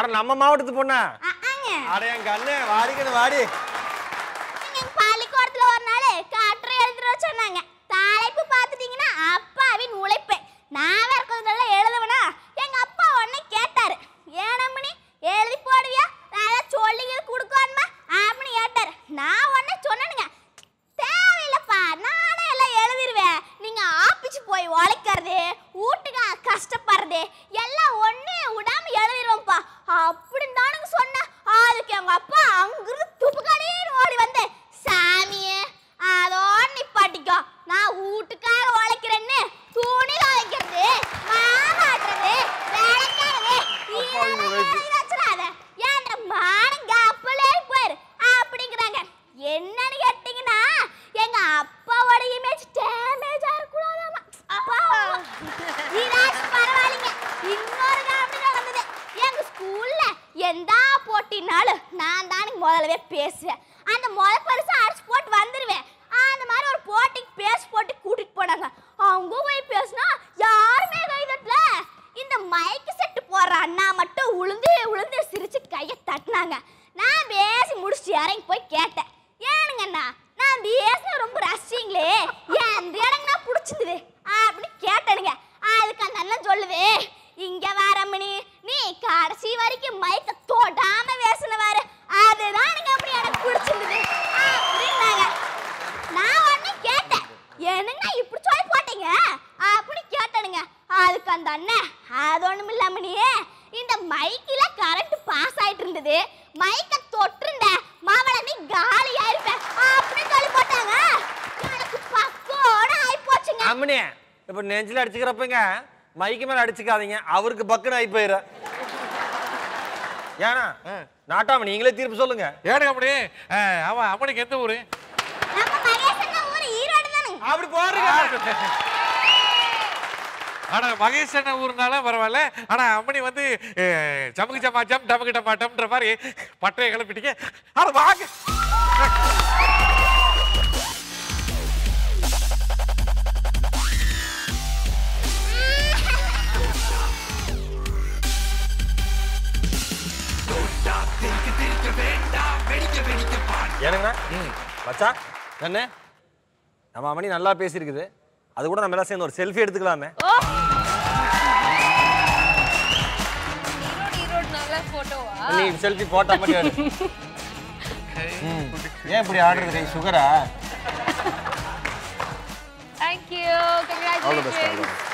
அட நம்ம மாவட்டத்து பொண்ணா ஆங்க அட என் கண்ணு வாடிக்கணும் வாடி எங்க பள்ளிக்கூடத்துல ஒரு நாள் கட்டுரை எழுதுற சொன்னாங்க தலைப்பு பார்த்துட்டீங்கன்னா அப்பாவின் உழைப்பு நான் வேற கொஞ்ச நாள்ல எழுதுவனா எங்க அப்பா உடனே கேட்டாரு ஏனம்மணி எழுதி போடுவியா நான் ஏதாவது சொல்லி இது கொடுக்கணுமா அப்படின்னு கேட்டாரு நான் உடனே சொன்னேனுங்க தேவையில்லப்பா நானே எல்லாம் எழுதிருவேன் நீங்க ஆப்பிச்சு போய் உழைக்கிறது வீட்டுக்கு கஷ்டப்படுறது எல்லாம் ஒண்ணே விடாம எழுதிருவோம்ப்பா அப்படின்னு தானுங்க சொன்னேன் அதுக்கு எங்க அப்பா அங்கிருந்து துப்புக்கடின்னு ஓடி வந்து சாமியே அதோட நிப்பாட்டிக்கோ நான் வீட்டுக்காக உழைக்கிறேன்னு துணி துவைக்கிறது மாவாட்டுறது வேலைக்காரது அப்பாவின் உழைப்பு. வச்சிடாத ஏன் மானம் கப்பலே போயிரு அப்படிங்கிறாங்க என்னன்னு கேட்டீங்கன்னா எங்க அப்பாவோட இமேஜ் டேமேஜ் ஆகக்கூடாதாமா அப்பா இதாச்சும் பரவாயில்லைங்க இன்னொரு காமெடி நடந்தது எங்க ஸ்கூல்ல எந்த போட்டினாலும் நான் தானே முதல்லவே பேசுவேன் அந்த முத பரிசு அடிச்சு போட்டு வந்துருவேன் அந்த மாதிரி ஒரு போட்டிக்கு பேச போட்டு கூட்டிட்டு போனாங்க அவங்க போய் பேசினா யாருமே கை தட்டல இந்த மைக்கு செட்டு போடுற அண்ணா மட்டும் உளுந்து உளுந்து சிரிச்சு கையை தட்டினாங்க நான் பேசி முடிச்சுட்டு இறங்கி போய் கேட்டேன் ஏனுங்க அண்ணா நான் பேசின ரொம்ப ரசிங்களே ஏன் அந்த இடங்கண்ணா பிடிச்சிருந்தது அப்படின்னு கேட்டனுங்க அதுக்கு அந்த அண்ணன் சொல்லுது இங்க வரமணி நீ கடைசி வரைக்கும் மைக்க தொடாம பேசினவாரு அதுதான் எனக்கு அப்படி எனக்கு பிடிச்சிருந்தது அப்படின்னாங்க நான் உடனே கேட்டேன் என்னங்க இப்படி சொல்லி போட்டீங்க அப்படி கேட்டனுங்க அதுக்கு அந்த அண்ணன் அது ஒண்ணும் இல்லாம நீ இந்த மைக்கில கரண்ட் பாஸ் ஆயிட்டு இருந்தது மைக்க தொட்டுருந்த மாவள நீ காலியா இருப்ப அப்படி சொல்லி போட்டாங்க எனக்கு பக்கோட ஆயி போச்சுங்க அம்மனி இப்ப நெஞ்சில அடிச்சுக்கிறப்பங்க மைக்கு மேல அடிச்சுக்காதீங்க அவருக்கு பக்குன்னு ஆகி போயிரு ஏன்னா நாட்டாம நீங்களே தீர்ப்பு சொல்லுங்க ஏனுங்க அப்படி அவன் அம்மனுக்கு எந்த ஊரு நம்ம மகேசன் ஊர் ஈரோடு தானுங்க அப்படி போறீங்க ஆனா மகேஷ் அண்ணன் ஊருனால பரவாயில்ல ஆனா அம்மனி வந்து அஹ், ஜமுக்கு ஜமா ஜம் டமுக்கு டமா டம்ன்ற மாதிரி பட்டையை கிளப்பிட்டீங்க ஆனா வாங்க ஏனுங்கண்ணா மச்சான் என்ன நம்ம அம்மணி நல்லா பேசியிருக்குது அது கூட நம்ம எல்லாம் சேர்ந்து ஒரு செல்ஃபி எடுத்துக்கலாமே ஈரோடு ஈரோடு நல்ல போட்டோவா நீ செல்ஃபி போட்டா மட்டும் எடு. ம். ஏன் இப்படி ஆடுறது கை சுகரா தேங்க்யூ அவ்வளோ பெஸ்ட் கங்க்ராச்சுலேஷன் அவ்வளோ